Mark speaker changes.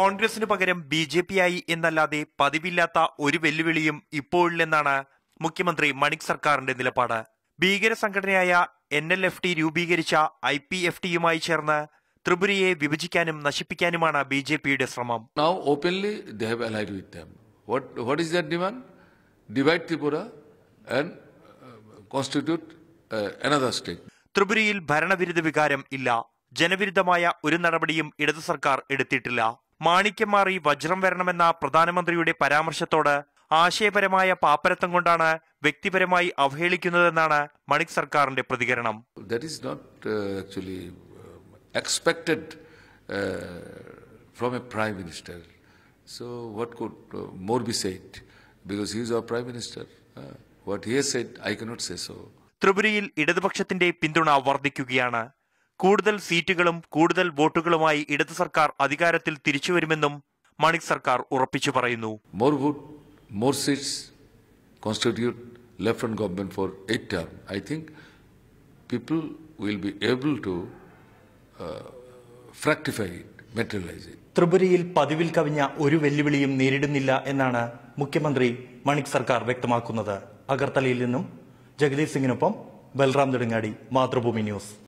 Speaker 1: കോൺഗ്രസിനു പകരം B J P ആയി എന്നല്ലാതെ പതിവില്ലാത്ത ഒരു വെല്ലുവിളിയും ഇപ്പോഴില്ലെന്നാണ് മുഖ്യമന്ത്രി മണിക് സർക്കാരിന്റെ നിലപാട് ഭീകര സംഘടനയായ എൻ എൽ എഫ് ടി രൂപീകരിച്ച ഐ പി എഫ് ടിയുമായി ചേർന്ന് ത്രിപുരയെ വിഭജിക്കാനും നശിപ്പിക്കാനുമാണ് ബി ജെ പിയുടെ ശ്രമം
Speaker 2: Now, openly, they have allied with them. What, what is their demand? Divide Tripura and uh, constitute uh, another state.
Speaker 1: ത്രിപുരയിൽ ഭരണവിരുദ്ധ വികാരം ഇല്ല ജനവിരുദ്ധമായ ഒരു നടപടിയും ഇടതു സർക്കാർ എടുത്തിട്ടില്ല മാണിക്യം മാറി വജ്രം വരണമെന്ന പ്രധാനമന്ത്രിയുടെ പരാമർശത്തോട് ആശയപരമായ പാപ്പരത്തം കൊണ്ടാണ് വ്യക്തിപരമായി അവഹേളിക്കുന്നതെന്നാണ് മണിക് സർക്കാരിന്റെ പ്രതികരണം
Speaker 2: That is not uh, actually uh, expected uh, from a prime minister. So, what could uh, more be said? Because he is our prime minister. Uh, what he has said, I cannot say so.
Speaker 1: ത്രിപുരയിൽ ഇടതുപക്ഷത്തിന്റെ പിന്തുണ വർദ്ധിക്കുകയാണ് കൂടുതൽ സീറ്റുകളും കൂടുതൽ വോട്ടുകളുമായി ഇടതു സർക്കാർ അധികാരത്തിൽ തിരിച്ചുവരുമെന്നും മണിക് സർക്കാർ ഉറപ്പിച്ചു പറയുന്നു
Speaker 2: More vote, more seats constitute left-front government for eight term. I think people will be able to uh, fructify it, materialize it.
Speaker 1: ത്രിപുരയിൽ പതിവിൽ കവിഞ്ഞ ഒരു വെല്ലുവിളിയും നേരിടുന്നില്ല എന്നാണ് മുഖ്യമന്ത്രി മണിക് സർക്കാർ വ്യക്തമാക്കുന്നത് അഗർത്തലയിൽ നിന്നും ജഗദീഷ് സിംഗിനൊപ്പം ബൽറാം നെടുങ്ങാടി മാതൃഭൂമി ന്യൂസ്